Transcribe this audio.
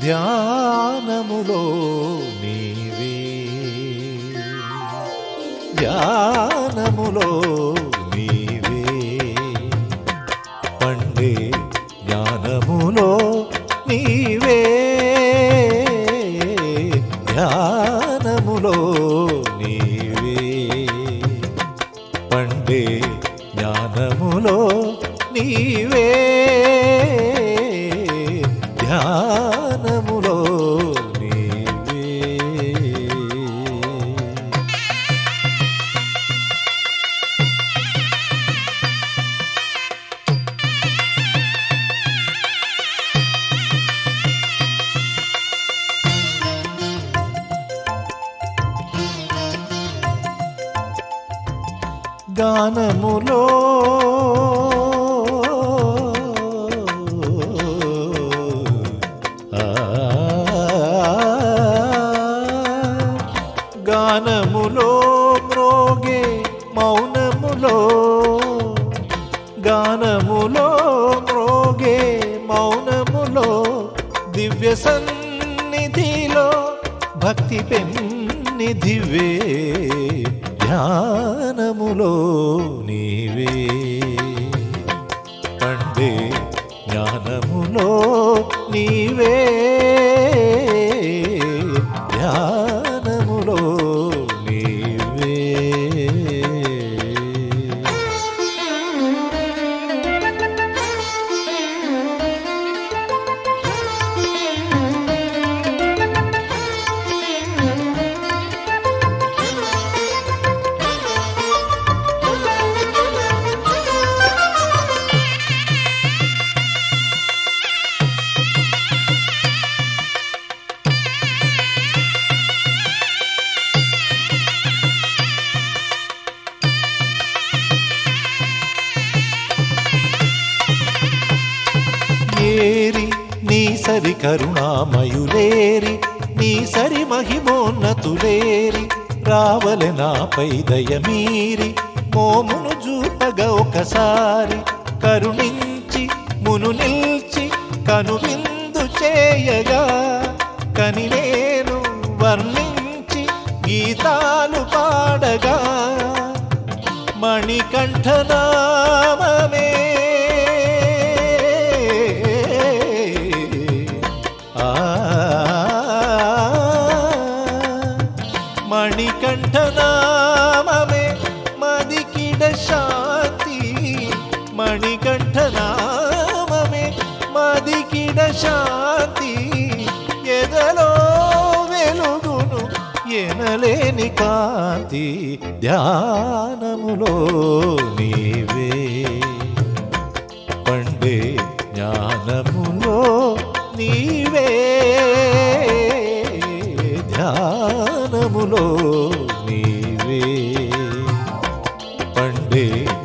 ధ్యానములో నీవే ధ్యానములో నీవే పండే జ్ఞానములో నీవే ధ్యానములో నీవే పండే జ్ఞానములో నీవే ధ్యానములో నీవే గానములో ఆ, గానములో మ్రోగే మౌనములో గానములో మ్రోగే మౌనములో దివ్య సన్నిధిలో భక్తి పెన్నిధివే ధ్యానములో నీవే పండే జ్ఞానములో నీవే ధ్యానములో నీవే ఏరి నీ సరి కరుణామయులేరి నీ సరి మహిమోన్నతులేరి రావలె నాపై దయమీరి మోమును చూపగా ఒకసారి కరుణించి మును నిల్చి కనువిందు చేయగా కని నేను వర్ణించి గీతాలు పాడగా మణికంఠనామమే ఆ మణికంఠనామమే మదికిడ శాంతి మణికంఠనామమే మదికిడ శాంతి ఎదలో వెలుగును ఎనలేని కాంతి ధ్యానములో నీవే పండే జ్ఞానములో నీవే ధ్యానములో నీవే పండే